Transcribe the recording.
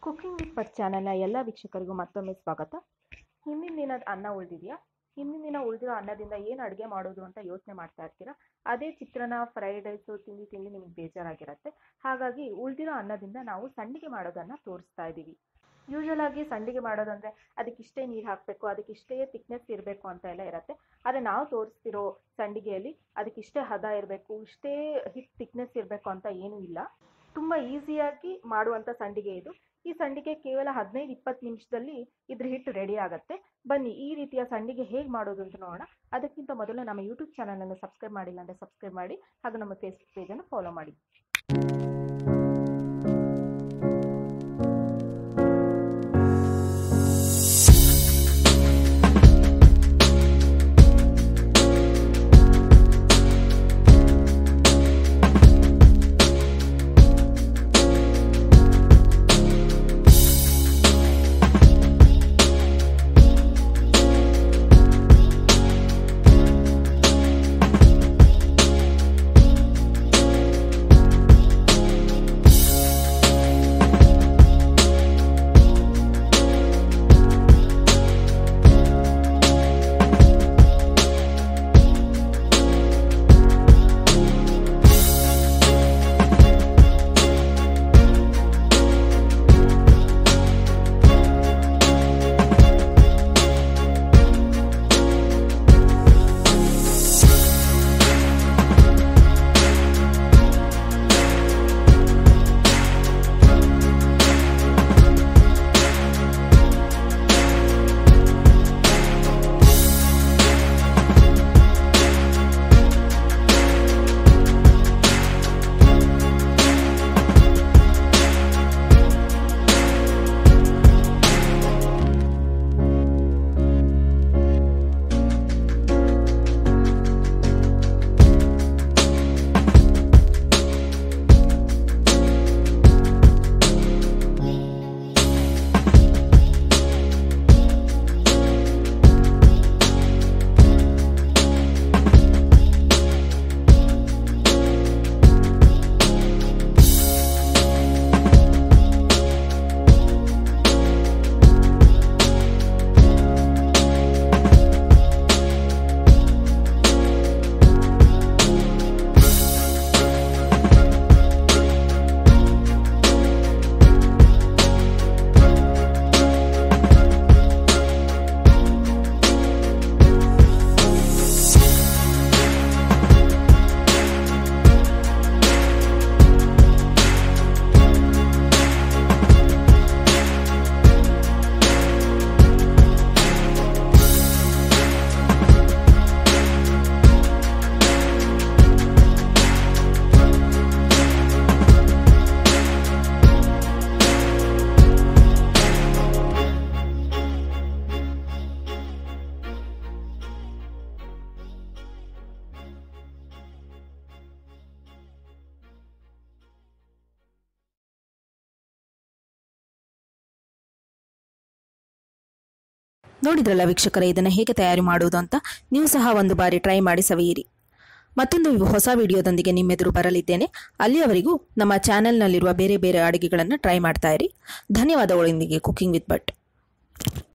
cooking with ಪಟ್ ಚಾನಲ್ನ ಎಲ್ಲ ವೀಕ್ಷಕರಿಗೂ ಮತ್ತೊಮ್ಮೆ ಸ್ವಾಗತ ಹಿಂದಿನ ದಿನದ ಅನ್ನ ಉಳಿದಿದೆಯಾ ಹಿಂದಿನ ದಿನ ಉಳಿದಿರೋ ಅನ್ನದಿಂದ ಏನು ಅಡುಗೆ ಮಾಡೋದು ಅಂತ ಯೋಚನೆ ಮಾಡ್ತಾ ಇರ್ತೀರಾ ಅದೇ ಚಿತ್ರಾನ್ನ ಫ್ರೈಡ್ ರೈಸು ತಿಂದು ತಿಂದು ನಿಮಗೆ ಬೇಜಾರಾಗಿರುತ್ತೆ ಹಾಗಾಗಿ ಉಳಿದಿರೋ ಅನ್ನದಿಂದ ನಾವು ಸಂಡಿಗೆ ಮಾಡೋದನ್ನು ತೋರಿಸ್ತಾ ಇದ್ದೀವಿ ಯೂಶಲ್ ಆಗಿ ಸಂಡಿಗೆ ಮಾಡೋದಂದರೆ ಅದಕ್ಕಿಷ್ಟೇ ನೀರು ಹಾಕಬೇಕು ಅದಕ್ಕಿಷ್ಟೇ ತಿಕ್ನೆಸ್ ಇರಬೇಕು ಅಂತ ಎಲ್ಲ ಇರುತ್ತೆ ಆದರೆ ನಾವು ತೋರಿಸ್ತಿರೋ ಸಂಡಿಗೆಯಲ್ಲಿ ಅದಕ್ಕಿಷ್ಟೇ ಹದ ಇರಬೇಕು ಇಷ್ಟೇ ಹಿಟ್ ತಿಕ್ನೆಸ್ ಇರಬೇಕು ಅಂತ ಏನೂ ಇಲ್ಲ ತುಂಬ ಈಸಿಯಾಗಿ ಮಾಡುವಂಥ ಸಂಡಿಗೆ ಇದು ಈ ಸಂಡಿಗೆ ಕೇವಲ ಹದಿನೈದು ಇಪ್ಪತ್ತು ನಿಮಿಷದಲ್ಲಿ ಇದ್ರ ಹಿಟ್ಟು ರೆಡಿ ಆಗುತ್ತೆ ಬನ್ನಿ ಈ ರೀತಿಯ ಸಂಡಿಗೆ ಹೇಗೆ ಮಾಡೋದು ಅಂತ ನೋಡೋಣ ಅದಕ್ಕಿಂತ ಮೊದಲು ನಮ್ಮ ಯೂಟ್ಯೂಬ್ ಚಾನಲನ್ನು ಸಬ್ಸ್ಕ್ರೈಬ್ ಮಾಡಿಲ್ಲ ಅಂದರೆ ಸಬ್ಸ್ಕ್ರೈಬ್ ಮಾಡಿ ಹಾಗೂ ನಮ್ಮ ಫೇಸ್ಬುಕ್ ಪೇಜನ್ನು ಫಾಲೋ ಮಾಡಿ ನೋಡಿದ್ರಲ್ಲ ವೀಕ್ಷಕರೇ ಇದನ್ನು ಹೇಗೆ ತಯಾರಿ ಮಾಡುವುದು ಅಂತ ನೀವು ಸಹ ಒಂದು ಬಾರಿ ಟ್ರೈ ಮಾಡಿ ಸವಿಯಿರಿ ಮತ್ತೊಂದು ಹೊಸ ವಿಡಿಯೋದೊಂದಿಗೆ ನಿಮ್ಮೆದುರು ಬರಲಿದ್ದೇನೆ ಅಲ್ಲಿಯವರೆಗೂ ನಮ್ಮ ಚಾನೆಲ್ನಲ್ಲಿರುವ ಬೇರೆ ಬೇರೆ ಅಡುಗೆಗಳನ್ನು ಟ್ರೈ ಮಾಡ್ತಾ ಇರಿ ಧನ್ಯವಾದಗಳೊಂದಿಗೆ ಕುಕಿಂಗ್ ವಿತ್ ಬಟ್